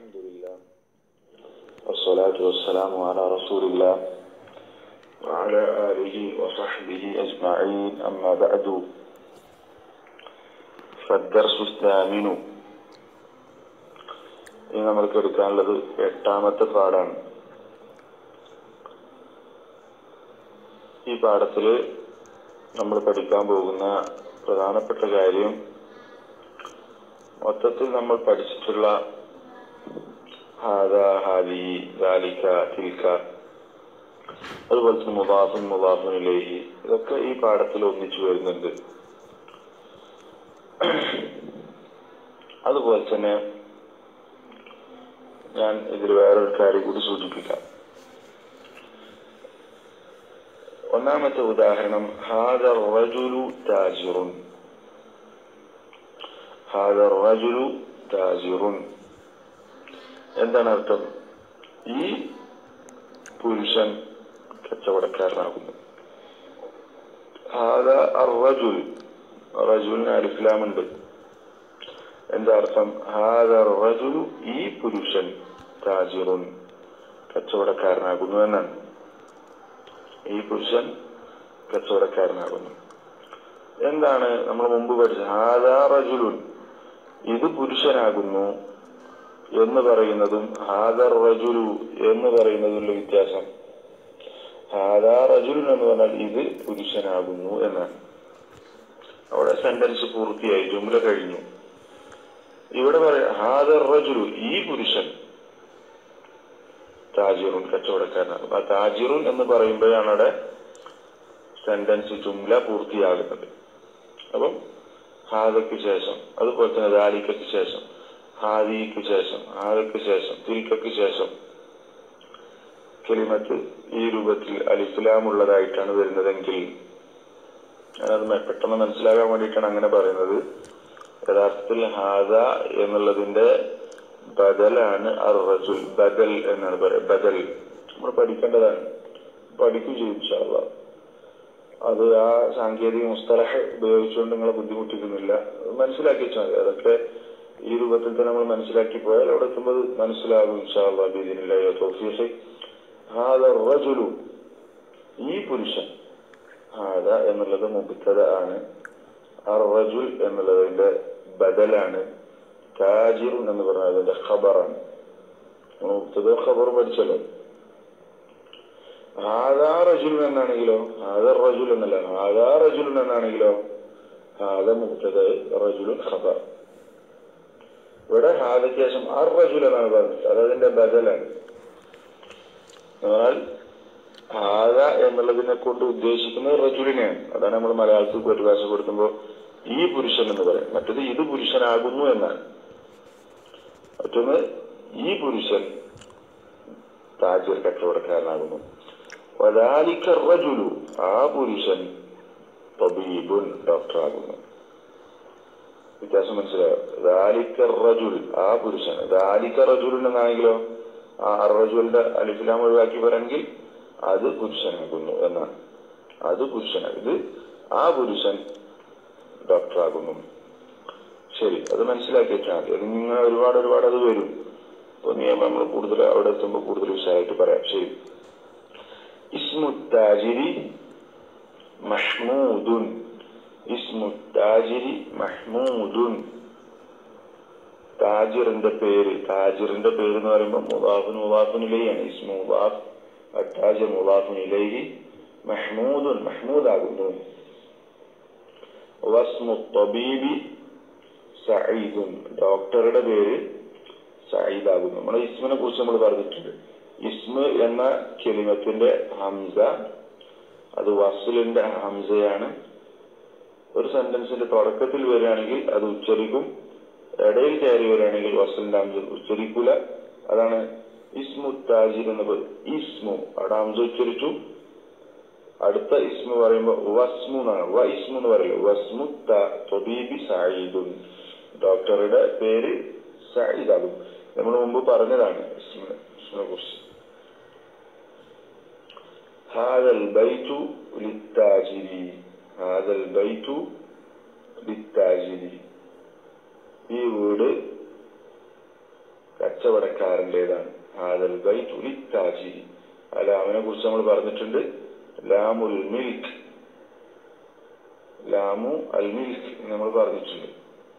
الحمد لله والصلاة والسلام على رسول الله وعلى آله وصحبه أجمعين أما بعد فالدرس الثامن ഇനി നമ്മൾക്ക് എടുക്കാനുള്ളത് എട്ടാമത്തെ പാഠാണ് ഈ പാഠത്തില് നമ്മൾ പഠിക്കാൻ പോകുന്ന പ്രധാനപ്പെട്ട കാര്യം മൊത്തത്തിൽ നമ്മൾ പഠിച്ചിട്ടുള്ള ഹാദ ഹാദി ദാലിക തിൽക്ക അതുപോലെ തന്നെ മുദാഫുൻ മുദാഫുനിലേഹി ഇതൊക്കെ ഈ പാഠത്തിൽ ഒന്നിച്ചു വരുന്നുണ്ട് അതുപോലെ തന്നെ ഞാൻ ഇതിൽ വേറൊരു കാര്യം കൂടി സൂചിപ്പിക്കാം ഒന്നാമത്തെ ഉദാഹരണം ഹാദ റജുലു താജിറുൻ ഹാദ റജുലു താജിറുൻ എന്താണ് അർത്ഥം ഈ പുരുഷൻ കച്ചവടക്കാരനാകുന്നു ഹാദ റജുൽ റജുലിന് അലിഫ്ലാമുണ്ട് എന്താ അർത്ഥം ഹാദ റജുലു ഈ പുരുഷൻ താജിറുൻ കച്ചവടക്കാരനാകുന്നു എന്നാണ് ഈ പുരുഷൻ കച്ചവടക്കാരനാകുന്നു എന്താണ് നമ്മൾ മുമ്പ് പഠിച്ചത് ഹാദാ റജുലുൻ ഇത് പുരുഷനാകുന്നു എന്ന് പറയുന്നതും ഹാദർ റജുലു എന്ന് പറയുന്നതിലുള്ള വ്യത്യാസം ഹാദാ റജുലുൻ എന്ന് പറഞ്ഞാൽ ഇത് പുരുഷനാകുന്നു എന്നാണ് അവിടെ സെന്റൻസ് പൂർത്തിയായി ജുംല കഴിഞ്ഞു ഇവിടെ പറയാം ഹാദർ റജുലു ഈ പുരുഷൻ താജിറുൻ കച്ചവടക്കാരനാകും ആ താജിറുൻ എന്ന് പറയുമ്പോഴാണ് അവിടെ സെന്റൻസ് ജുംല പൂർത്തിയാകുന്നത് അപ്പം ഹാദയ്ക്ക് ശേഷം അതുപോലെ തന്നെ ദാലിക്കയ്ക്ക് ശേഷം ഹാദിക്ക് ശേഷം ഹാദയ്ക്ക് ശേഷം തിൽക്കയ്ക്ക് ശേഷം കെലിമത്ത് ഈ രൂപത്തിൽ അലിഫ്ലാമുള്ളതായിട്ടാണ് വരുന്നതെങ്കിൽ ഞാനത് പെട്ടെന്ന് മനസ്സിലാകാൻ വേണ്ടിയിട്ടാണ് അങ്ങനെ പറയുന്നത് യഥാർത്ഥത്തിൽ ഹാദ എന്നുള്ളതിന്റെ ബദലാണ് അർ റജുൽ ബദൽ എന്നാണ് പറയുക ബദൽ നമ്മൾ പഠിക്കേണ്ടതാണ് പഠിക്കും ചെയ്യും അത് ആ സാങ്കേതിക മുസ്തലഹ് ഉപയോഗിച്ചുകൊണ്ട് നിങ്ങളെ ബുദ്ധിമുട്ടിക്കുന്നില്ല മനസ്സിലാക്കി വെച്ചാൽ മതി അതൊക്കെ ഈ രൂപത്തിൽ തന്നെ നമ്മൾ മനസ്സിലാക്കി പോയാൽ അവിടെ എത്തുമ്പോൾ മനസ്സിലാകും ഇൻഷാല്ലാ ബീദിനില്ലായോ തോഫീഹ് ഹാദ റജുലു ഈ പുരുഷൻ ഹാദ എന്നുള്ളത് മുബത്തത ആണ് അർ റജുൽ എന്നുള്ളതിന്റെ ബദലാണ് താജിറുൻ എന്ന് പറഞ്ഞാൽ അതിന്റെ ഖബറാണ് മുബത്തത ഖബർ പഠിച്ചല്ലോ ഹാദാ റജുൽ എന്നാണെങ്കിലോ ഹാദർ റജുൽ എന്നല്ല ഹാദാ റജുൽ എന്നാണെങ്കിലോ ഹാദ മുബത്തത റജുലുൻ ഖബർ ഇവിടെ ഹാദയ്ക്ക് ശേഷം അർ റജുൽ എന്നാണ് പറഞ്ഞത് അത് അതിന്റെ ബദലാണ് എന്നാൽ ഹാദ എന്നുള്ളതിനെ കൊണ്ട് ഉദ്ദേശിക്കുന്നത് റജുലിനെയാണ് അതാണ് നമ്മൾ മലയാളത്തിൽ പരിഭാഷപ്പെടുത്തുമ്പോൾ ഈ പുരുഷൻ എന്ന് പറയും മറ്റത് ഇത് പുരുഷനാകുന്നു എന്നാണ് മറ്റൊന്ന് ഈ പുരുഷൻ താജിർ കച്ചവടക്കാരനാകുന്നു വദാലിക്ക റജുലു ആ പുരുഷൻ തബീബുൻ ഡോക്ടറാകുന്നു വ്യത്യാസം മനസ്സിലായോ ദാലിക്ക റജുൽ ആ പുരുഷൻ ദാലിക്ക റജുലിൻ എന്നാണെങ്കിലോ ആ റജുലിന്റെ അലിഫിലാം ഒഴിവാക്കി പറയെങ്കിൽ അത് പുരുഷനാകുന്നു എന്നാണ് അത് പുരുഷനാണ് ഇത് ആ പുരുഷൻ ഡോക്ടറാകുന്നു ശരി അത് മനസ്സിലാക്കി വെച്ചാൽ മതി അത് നിങ്ങൾ ഒരുപാട് ഒരുപാട് അത് വരും അപ്പൊ നിയമം നമ്മൾ കൂടുതൽ അവിടെ എത്തുമ്പോൾ കൂടുതൽ വിശദമായിട്ട് പറയാം ശരി ഇസ്മുത്താജിരി മഹ്മൂദുൻ ഇസ്മുത്താജിരി മഹ്മൂദുൻ താജിറിന്റെ പേര് താജിറിന്റെ പേര് എന്ന് പറയുമ്പോൾ മുദാഫിൻ മുദാഫിനിലേയാണ് ഇസ്മു മുദാഫ് അത്താജിർ മുദാഫിനിലേഹി മഹ്മൂദുൻ മഹ്മൂദ് ആകുന്നു വസ്മു തബീബി സഈദുൻ ഡോക്ടറുടെ പേര് സഈദ് ആകുന്നു നമ്മുടെ ഇസ്മിനെ കുറിച്ച് നമ്മൾ പറഞ്ഞിട്ടുണ്ട് ഇസ്മ എന്ന കെലിമത്തിന്റെ ഹംസ അത് വസുലിന്റെ ഹംസയാണ് ഒരു സെന്റൻസിന്റെ തുടക്കത്തിൽ വരികയാണെങ്കിൽ അത് ഉച്ചരിക്കും ഇടയിൽ കയറി വരികയാണെങ്കിൽ വസുലിന്റെ ഹംസ ഉച്ചരിക്കൂല അതാണ് ഇസ്മു താജിർ എന്ന് പറയും ഇസ്മു അവിടെ ഹംസ ഉച്ചരിച്ചു അടുത്ത ഇസ്മു പറയുമ്പോൾ വസ്മു എന്നാണ് വ ഇസ്മു എന്ന് പറയില്ല വസ്മു തൊബീബി സായിദുൻ ഡോക്ടറുടെ പേര് സായിദാകും നമ്മൾ മുമ്പ് പറഞ്ഞതാണ് ഇസ്മിനെ ഇസ്മിനെ കുറിച്ച് هذا البيت للتاجر هذا البيت للتاجر ഈ വീട് കച്ചവടക്കാരൻ ലാമിന്റേതാണ് ഹാദൽ ബൈത്തു ലിത്താജിരി ആ ലാമിനെ കുറിച്ച് നമ്മൾ പറഞ്ഞിട്ടുണ്ട് ലാമുൽ മിൽക്ക് ലാമു അൽ മിൽക്ക് നമ്മൾ പറഞ്ഞിട്ടുണ്ട്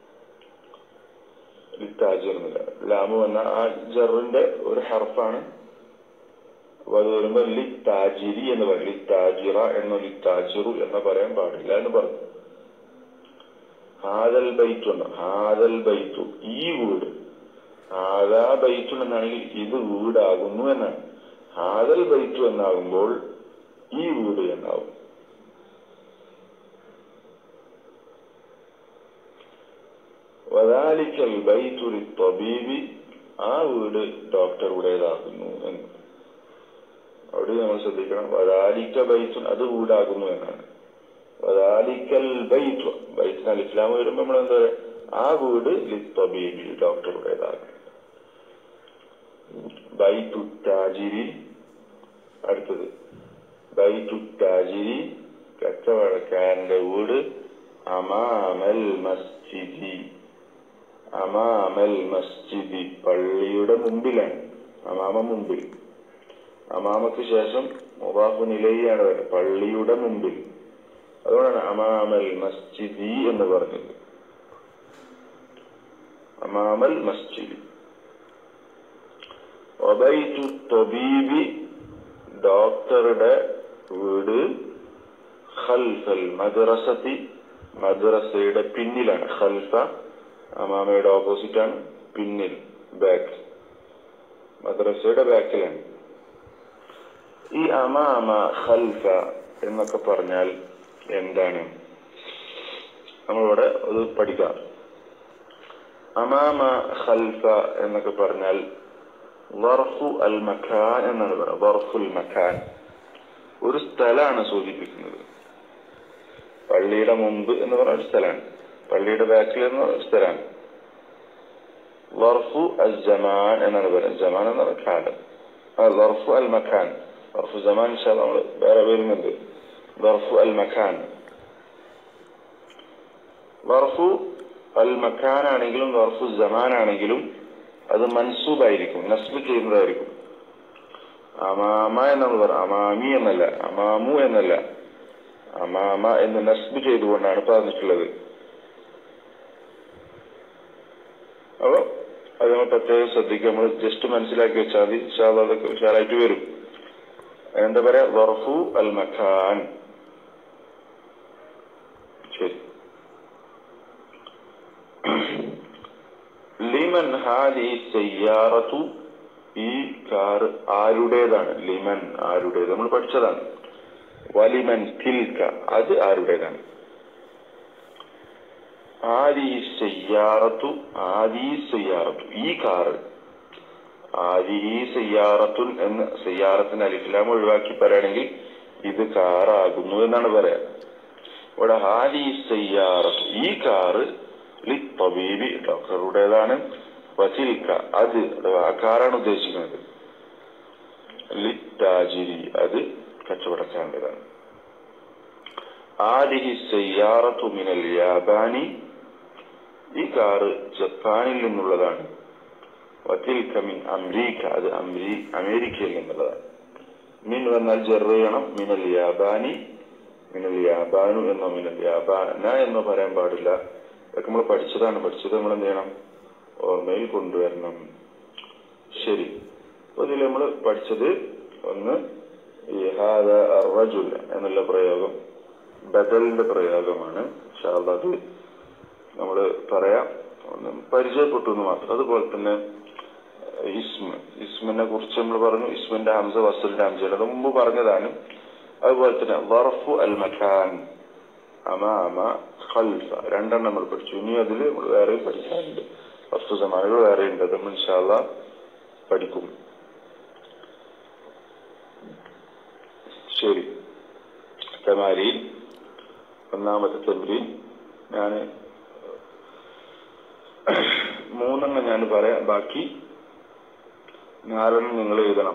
ലിത്താജിർ എന്നില്ല ലാമു എന്ന ആ ജറിന്റെ ഒരു ഹർഫാണ് അപ്പൊ അത് വരുമ്പോ ലിത്താജിരി എന്ന് പറയും ലിത്താജിറ എന്നോ ലിത്താജിറു എന്ന് പറയാൻ പാടില്ല എന്ന് പറഞ്ഞു ഹാദൽ ബൈത്തു എന്ന് ഹാദൽ ബൈത്തു ഈ വീട് ഹാദാ ബൈത്തു എന്നാണെങ്കിൽ ഇത് വീടാകുന്നു എന്നാണ് ഹാദൽ ബൈത്തു എന്നാകുമ്പോൾ ഈ വീട് എന്നാവും വദാലിക്കൽ ബൈത്തു ലിത്തബീബി ആ വീട് ഡോക്ടറുടേതാകുന്നു എന്ന് അവിടെ നമ്മൾ ശ്രദ്ധിക്കണം വദാലിക്ക ബൈത്തുൻ അത് വീടാകുന്നു എന്നാണ് വദാലിക്കൽ ബൈത്തു ബൈത്തിന് അലിസ്ലാം വരുമ്പോൾ നമ്മൾ എന്താ പറയാ ആ വീട് ലിത്തബീബി ഡോക്ടറുടേതാകും ബൈത്തു താജിരി അടുത്തത് ബൈത്തു താജിരി കച്ചവടക്കാരന്റെ വീട് അമാമൽ മസ്ജിദി അമാമൽ മസ്ജിദി പള്ളിയുടെ മുമ്പിലാണ് അമാമ മുമ്പിൽ അമാമക്ക് ശേഷം മുബാഫു നിലയാണ് വരുന്നത് പള്ളിയുടെ മുമ്പിൽ അതുകൊണ്ടാണ് അമാമൽ മസ്ജിദി എന്ന് പറഞ്ഞത് അമാമൽ മസ്ജിദി ഒബൈത്തു തൊബീബി ഡോക്ടറുടെ വീട് ഖൽഫൽ മദ്രസത്തി മദ്രസയുടെ പിന്നിലാണ് ഖൽഫ അമാമയുടെ ഓപ്പോസിറ്റ് ആണ് പിന്നിൽ ബാക്ക് മദ്രസയുടെ ബാക്കിലാണ് ഈ അമാമ ഖൽഫ എന്നൊക്കെ പറഞ്ഞാൽ എന്താണ് നമ്മളിവിടെ അത് പഠിക്കാം അമാമ ഖൽഫ എന്നൊക്കെ പറഞ്ഞാൽ വർഫു അൽ മഖാൻ എന്നാണ് പറയുന്നത് വർഫുൽ മഖാൻ ഒരു സ്ഥലമാണ് സൂചിപ്പിക്കുന്നത് പള്ളിയുടെ മുമ്പ് എന്ന് പറഞ്ഞ ഒരു സ്ഥലമാണ് പള്ളിയുടെ ബാക്കിൽ എന്ന് പറഞ്ഞ ഒരു സ്ഥലമാണ് വർഫു അൽ ജമാൻ എന്നാണ് പറയുന്നത് ജമാൻ എന്ന് പറഞ്ഞ കാലം വർഫു അൽ മഖാൻ വർഫു ജമാൻ നമ്മൾ വേറെ വരുന്നുണ്ട് വർഫു അൽ മഖാൻ വർഫു അൽ മഖാൻ ആണെങ്കിലും വർഫു ജമാൻ ആണെങ്കിലും അത് മൻസൂബായിരിക്കും നസ്ബ് ചെയ്യുന്നതായിരിക്കും അമാമ എന്നാണ് പറയുക അമാമി എന്നല്ല അമാമു എന്നല്ല അമാമ എന്ന് നസ്ബ് ചെയ്തുകൊണ്ടാണ് പറഞ്ഞിട്ടുള്ളത് അപ്പൊ അത് നമ്മൾ പ്രത്യേകം ശ്രദ്ധിക്കുക നമ്മൾ ജസ്റ്റ് മനസ്സിലാക്കി വെച്ചാൽ മതി ഇൻഷാല്ലാ അതൊക്കെ ഉഷാറായിട്ട് വരും എന്താ പറയാ വർഫു അൽ മഖാൻ ശരി ലിമൻ ഹാദി സയ്യാറത്തു ഈ കാർ ആരുടേതാണ് ലിമൻ ആരുടേത് നമ്മൾ പഠിച്ചതാണ് വലിമൻ തിൽക്ക അത് ആരുടേതാണ് ആദി സയ്യാറത്തു ആദി സയ്യാറത്തു ഈ കാറ് ആദി സയ്യാറത്തുൻ എന്ന് സയ്യാറത്തിന് അലിഫിലാം ഒഴിവാക്കി പറയുകയാണെങ്കിൽ ഇത് കാറാകുന്നു എന്നാണ് പറയാ ഇവിടെ ഹാദി സയ്യാറത്തു ഈ കാറ് ലിത്തബീബി ഡോക്ടറുടേതാണ് വസിൽക്ക അത് അഥവാ ആ കാറാണ് ഉദ്ദേശിക്കുന്നത് ലിത്താജിരി അത് കച്ചവടക്കാരൻ്റെതാണ് ആദിഹി സയ്യാറത്തു മിനൽ യാബാനി ഈ കാറ് ജപ്പാനിൽ നിന്നുള്ളതാണ് വത്തിൽക്ക മിൻ അമേരിക്ക അത് അമേരി അമേരിക്കയിൽ നിന്നുള്ളതാണ് മിൻ വന്നാൽ ജെറ് ചെയ്യണം മിനൽ യാബാനി മിനൽ യാബാനു എന്നോ മിനൽ യാബാന എന്നോ പറയാൻ പാടില്ല ഇതൊക്കെ നമ്മൾ പഠിച്ചതാണ് പഠിച്ചത് നമ്മൾ എന്ത് ചെയ്യണം ഓർമ്മയിൽ കൊണ്ടുവരണം ശരി അപ്പൊ ഇതിൽ നമ്മൾ പഠിച്ചത് ഒന്ന് ഈ ഹാദ അർവജുൽ എന്നുള്ള പ്രയോഗം ബദലിന്റെ പ്രയോഗമാണ് പക്ഷെ അത് നമ്മൾ പറയാം ഒന്ന് പരിചയപ്പെട്ടു എന്ന് മാത്രം അതുപോലെ തന്നെ ഇസ്മ ഇസ്മിനെ കുറിച്ച് നമ്മൾ പറഞ്ഞു ഇസ്മിന്റെ ഹംസ വസലിന്റെ ഹംസ അത് മുമ്പ് പറഞ്ഞതാണ് അതുപോലെ തന്നെ വർഫു അൽ മഖാൻ അമാമ ഖൽഫ രണ്ടെണ്ണം നമ്മൾ പഠിച്ചു ഇനി അതിൽ നമ്മൾ വേറെ പഠിക്കാനുണ്ട് വസ്തു സമാനങ്ങൾ വേറെ ഉണ്ട് അത് നമ്മൾ ഇൻഷാല്ല പഠിക്കും ശരി തമാരിയിൽ ഒന്നാമത്തെ തെമ്പിൽ ഞാൻ മൂന്നെണ്ണം ഞാൻ പറയാം ബാക്കി നാലെണ്ണം നിങ്ങൾ എഴുതണം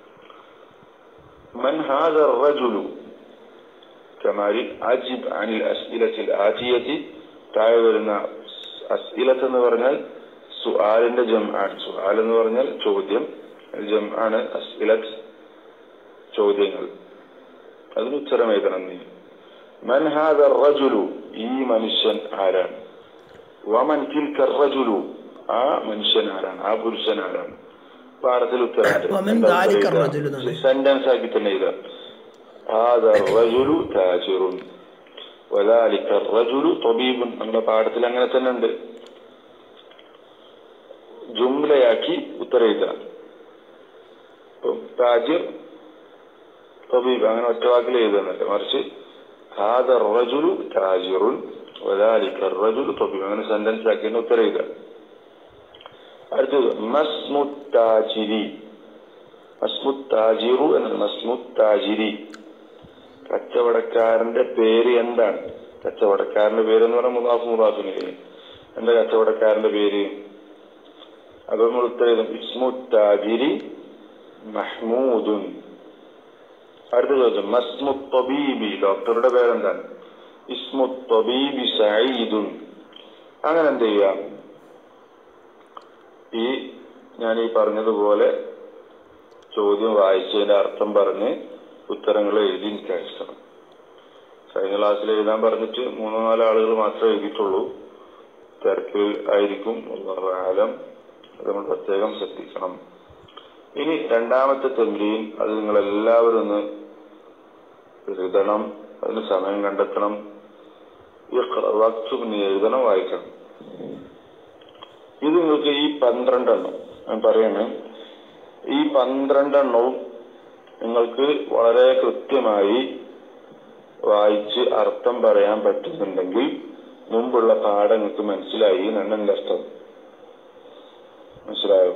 من هذا الرجل കമാരി അജിബ് അനിൽ അസ്ഇലത്തിൽ ആറ്റിയത്തി താഴെ വരുന്ന അസ്ഇലത്ത് എന്ന് പറഞ്ഞാൽ സുആലിന്റെ ജം ആണ് സുആൽ എന്ന് പറഞ്ഞാൽ ചോദ്യം ജം ആണ് അസ്ഇലത്ത് ചോദ്യങ്ങൾ അതിന് ഉത്തരം എഴുതണം നീ മൻ ഹാദ റജുലു ഈ മനുഷ്യൻ ആരാണ് വമൻ തിൽക്ക റജുലു ആ മനുഷ്യൻ ആരാണ് ആ പുരുഷൻ ആരാണ് പാഠത്തിൽ വമൻ ദാലിക റജുലു എന്നാണ്. സെന്റൻസ് ആക്കി തന്നെ എഴുതാം ഹാദ റജുലു താജിറുൻ വദാലിക റജുലു തൊബീബുൻ നമ്മുടെ പാഠത്തിൽ അങ്ങനെ തന്നെ ഉണ്ട് ജുംലയാക്കി ഉത്തരം എഴുതാം ഇപ്പം താജിർ തൊബീബ് അങ്ങനെ ഒറ്റ വാക്കിൽ എഴുതുന്നില്ല മറിച്ച് ഹാദ റജുലു താജിറുൻ വദാലിക റജുലു തൊബീബ് അങ്ങനെ സെന്റൻസ് ആക്കി തന്നെ ഉത്തരം എഴുതാം അടുത്തത് മസ്മുത്താജിരി മസ്മുത്താജിറു എന്നത് മസ്മുത്താജിരി കച്ചവടക്കാരന്റെ പേര് എന്താണ് കച്ചവടക്കാരന്റെ പേര് എന്ന് പറഞ്ഞാൽ മുതാഫ് മുതാഫിന് എന്താ കച്ചവടക്കാരന്റെ പേര് അത് നമ്മൾ ഉത്തരം ഇസ്മുത്താജിരി മഹ്മൂദുൻ അടുത്ത ചോദ്യം മസ്മുത്തബീബി ഡോക്ടറുടെ പേരെന്താണ് ഇസ്മുത്തബീബി സഈദുൻ അങ്ങനെ എന്ത് ചെയ്യാം ഈ ഞാൻ ഈ പറഞ്ഞതുപോലെ ചോദ്യം വായിച്ചതിന്റെ അർത്ഥം പറഞ്ഞ് ഉത്തരങ്ങൾ എഴുതി എനിക്ക് അയച്ചണം കഴിഞ്ഞ ക്ലാസ്സിൽ എഴുതാൻ പറഞ്ഞിട്ട് മൂന്നോ നാലോ ആളുകൾ മാത്രമേ എഴുതിയിട്ടുള്ളൂ തിരക്കിൽ ആയിരിക്കും കാലം അത് നമ്മൾ പ്രത്യേകം ശ്രദ്ധിക്കണം ഇനി രണ്ടാമത്തെ തെമ്രീൻ അത് നിങ്ങൾ എല്ലാവരും ഒന്ന് എഴുതണം അതിന് സമയം കണ്ടെത്തണം വക്തും നീ എഴുതണം വായിക്കണം ഇത് നിങ്ങൾക്ക് ഈ പന്ത്രണ്ടെണ്ണം ഞാൻ പറയണേ ഈ പന്ത്രണ്ടെണ്ണവും നിങ്ങൾക്ക് വളരെ കൃത്യമായി വായിച്ച് അർത്ഥം പറയാൻ പറ്റുന്നുണ്ടെങ്കിൽ മുമ്പുള്ള പാഠങ്ങൾക്ക് മനസ്സിലായി എന്നാണ് എന്റെ അർത്ഥം മനസ്സിലായോ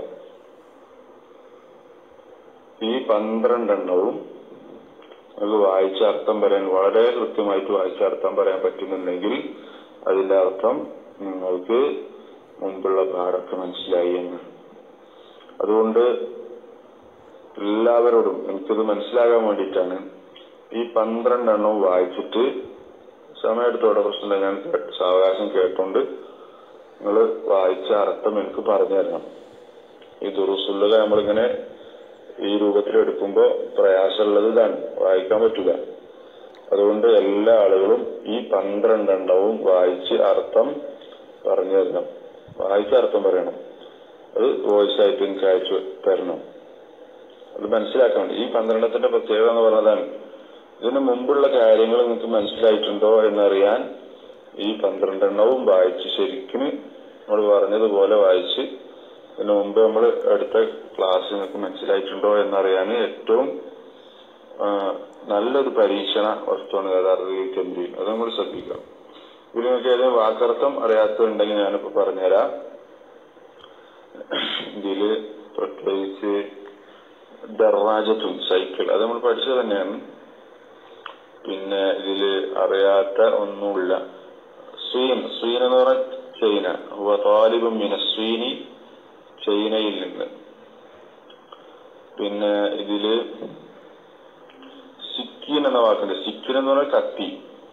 ഈ പന്ത്രണ്ടെണ്ണവും നിങ്ങൾക്ക് വായിച്ച അർത്ഥം പറയാൻ വളരെ കൃത്യമായിട്ട് വായിച്ച അർത്ഥം പറയാൻ പറ്റുന്നുണ്ടെങ്കിൽ അതിന്റെ അർത്ഥം നിങ്ങൾക്ക് മുമ്പുള്ള പാഠമൊക്കെ മനസ്സിലായി എന്ന് അതുകൊണ്ട് എല്ലാവരോടും എനിക്കത് മനസ്സിലാകാൻ വേണ്ടിയിട്ടാണ് ഈ പന്ത്രണ്ടെണ്ണവും വായിച്ചിട്ട് സമയമെടുത്തോടെ പ്രശ്നമില്ല ഞാൻ കേ- സാവകാശം കേട്ടോണ്ട് നിങ്ങൾ വായിച്ച അർത്ഥം എനിക്ക് പറഞ്ഞു തരണം ഈ ദുറുസുള്ളത് നമ്മളിങ്ങനെ ഈ രൂപത്തിൽ എടുക്കുമ്പോൾ പ്രയാസമുള്ളത് ഇതാണ് വായിക്കാൻ പറ്റില്ല അതുകൊണ്ട് എല്ലാ ആളുകളും ഈ പന്ത്രണ്ടെണ്ണവും വായിച്ച് അർത്ഥം പറഞ്ഞു തരണം വായിച്ച അർത്ഥം പറയണം അത് വോയിസ് ആയിട്ട് എനിക്ക് അയച്ചു തരണം അത് മനസ്സിലാക്കാൻ വേണ്ടി ഈ പന്ത്രണ്ടത്തിന്റെ പ്രത്യേകത എന്ന് പറഞ്ഞതാണ് ഇതിന് മുമ്പുള്ള കാര്യങ്ങൾ നിങ്ങൾക്ക് മനസ്സിലായിട്ടുണ്ടോ എന്നറിയാൻ ഈ പന്ത്രണ്ടെണ്ണവും വായിച്ച് ശരിക്കും നമ്മൾ പറഞ്ഞതുപോലെ വായിച്ച് ഇതിനു മുമ്പ് നമ്മൾ എടുത്ത ക്ലാസ് നിങ്ങൾക്ക് മനസ്സിലായിട്ടുണ്ടോ എന്നറിയാൻ ഏറ്റവും ആ, നല്ലൊരു പരീക്ഷണ വസ്തുവാണ് യഥാർത്ഥത്തിൽ ചെമ്പി അത് നമ്മൾ ശ്രദ്ധിക്കണം ഇതിൽ നിങ്ങൾക്ക് ഏതെങ്കിലും വാക്കർത്ഥം അറിയാത്തതുണ്ടെങ്കിൽ ഞാനിപ്പോ പറഞ്ഞുതരാം ഇതില് പ്രത്യേകിച്ച് ദർവാജത്തും സൈക്കിൾ അത് നമ്മൾ പഠിച്ചത് തന്നെയാണ് പിന്നെ ഇതില് അറിയാത്ത ഒന്നുമില്ല സ്വീൻ സ്വീൻ എന്ന് പറഞ്ഞാൽ ചൈന ഹുവ താലിബും മിന സ്വീനി ചൈനയിൽ നിന്ന് പിന്നെ ഇതില് സിക്കിൻ എന്ന വാക്കുണ്ട് സിക്കിൻ എന്ന് പറഞ്ഞാൽ കത്തി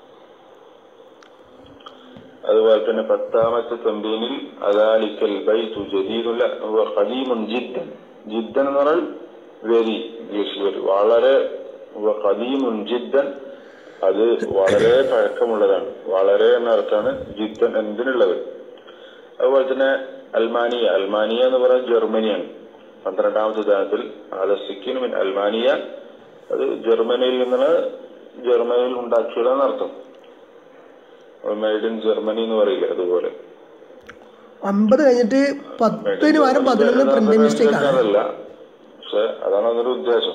അതുപോലെ തന്നെ പത്താമത്തെ തമ്പീനിൽ അദാലിക്കൽ ബൈത്തു ജദീദുല്ല ഹുവ ഖദീമുൻ ജിദ്ദൻ ജിദ്ദൻ എന്ന് പറഞ്ഞാൽ വെരി ഇംഗ്ലീഷിൽ വരും വളരെ ഹുവ ഖദീമുൻ ജിദ്ദൻ അത് വളരെ പഴക്കമുള്ളതാണ് വളരെ എന്നർത്ഥമാണ് ജിദ്ദൻ എന്തിനുള്ളത് അതുപോലെ തന്നെ അൽമാനിയ അൽമാനിയ എന്ന് പറയുന്നത് ജർമ്മനിയാണ് പന്ത്രണ്ടാമത്തെ ഉദാഹരണത്തിൽ അത് സിക്കിൻ മീൻ അൽമാനിയ അത് ജർമ്മനിയിൽ നിന്നാണ് ജർമ്മനിയിൽ ഉണ്ടാക്കിയതെന്ന് അർത്ഥം മെയ്ഡ് ഇൻ ജർമ്മനി എന്ന് പറയില്ല അതുപോലെ അമ്പത് കഴിഞ്ഞിട്ട് പത്തിന് പകരം പതിനൊന്ന് പ്രിന്റ് മിസ്റ്റേക്ക് ആണ് അതല്ല പക്ഷെ അതാണ് അതിന്റെ ഉദ്ദേശം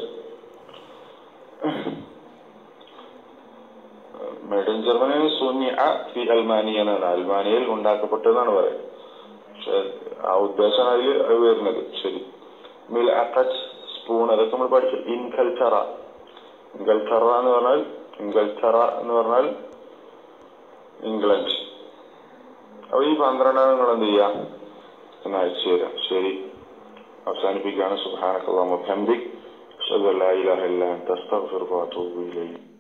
മെയ്ഡ് ഇൻ ജർമ്മനി സുന്നി ഫി അൽമാനിയ എന്നാണ് അൽമാനിയയിൽ ഉണ്ടാക്കപ്പെട്ടതെന്നാണ് പറയുന്നത് പക്ഷെ ആ ഉദ്ദേശമാണ് അതിൽ അത് വരുന്നത് ശരി മിൽ അക്കച്ച് സ്പൂൺ അതൊക്കെ നമ്മൾ പഠിച്ചു ഇൻകൽച്ചറ ഇൻകൽച്ചറ എന്ന് പറഞ്ഞാൽ ഇൻകൽച്ചറ എന്ന് പറഞ്ഞാൽ ഇംഗ്ലണ്ട് അപ്പൊ ഈ പന്ത്രണ്ടാണ് നിങ്ങൾ എന്ത് ചെയ്യാം എന്ന് അയച്ചു തരാം ശരി അവസാനിപ്പിക്കുകയാണ് സുബാനക്കല്ലാ മുഹമ്മദിക് അഷ്ഹദു അല്ലാ ഇലാഹ ഇല്ലാ അൻത അസ്തഗ്ഫിറുക വഅതൂബു ഇലൈക്